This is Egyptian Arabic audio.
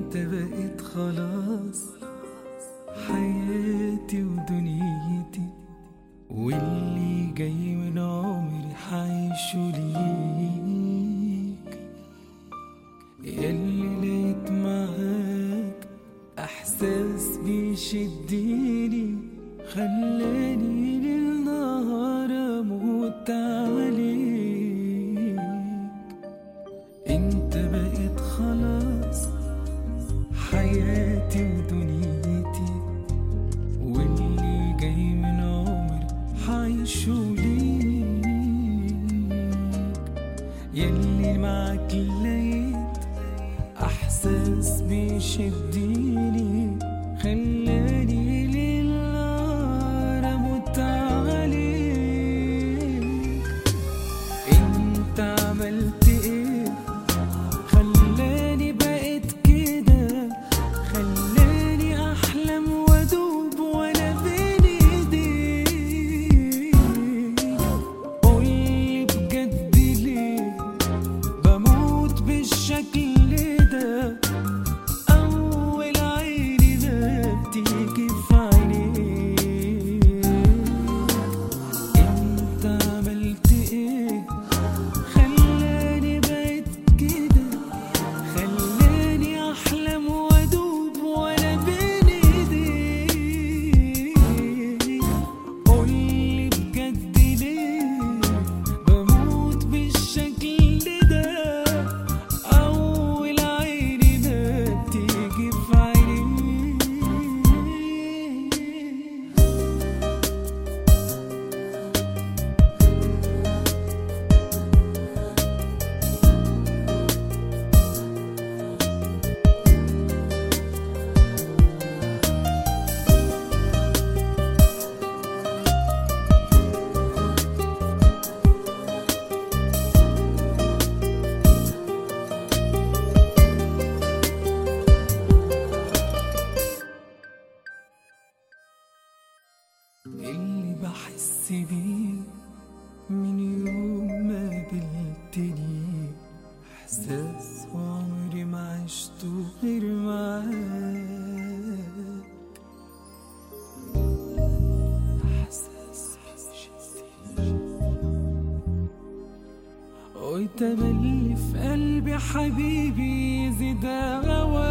انت بقيت خلاص حياتي ودنيتي واللي جاي من عمري حعيشه ليك ياللي لقيت معاك احساس بيشدني خلاني للنهار اموت عليك انت بقيت خلاص حياتي ودنيتي واللي جاي من عمري حعيشه ليك ياللي معاك لقيت احساس بيشدني خلاني للنار اموت عليك انت عملت ايه خلاني بقيت كده خلاني احلم وادوب وانا بين ايديك قولي بجد ليه بموت بالشكل ده اول عيني ده بتيجي في عينيك انت عملت ايه خلاني بقيت كده خلاني احلم وادوب وانا بين ايديك قولي بجد ليه بموت بالشكل ده اول عيني ده بتيجي في عينيك اللي بحس بيه من يوم ما قابلتني احساس عمري ما عشته غير معاك احساس بيشدني ويتملي في قلبي حبيبي يزيد هواك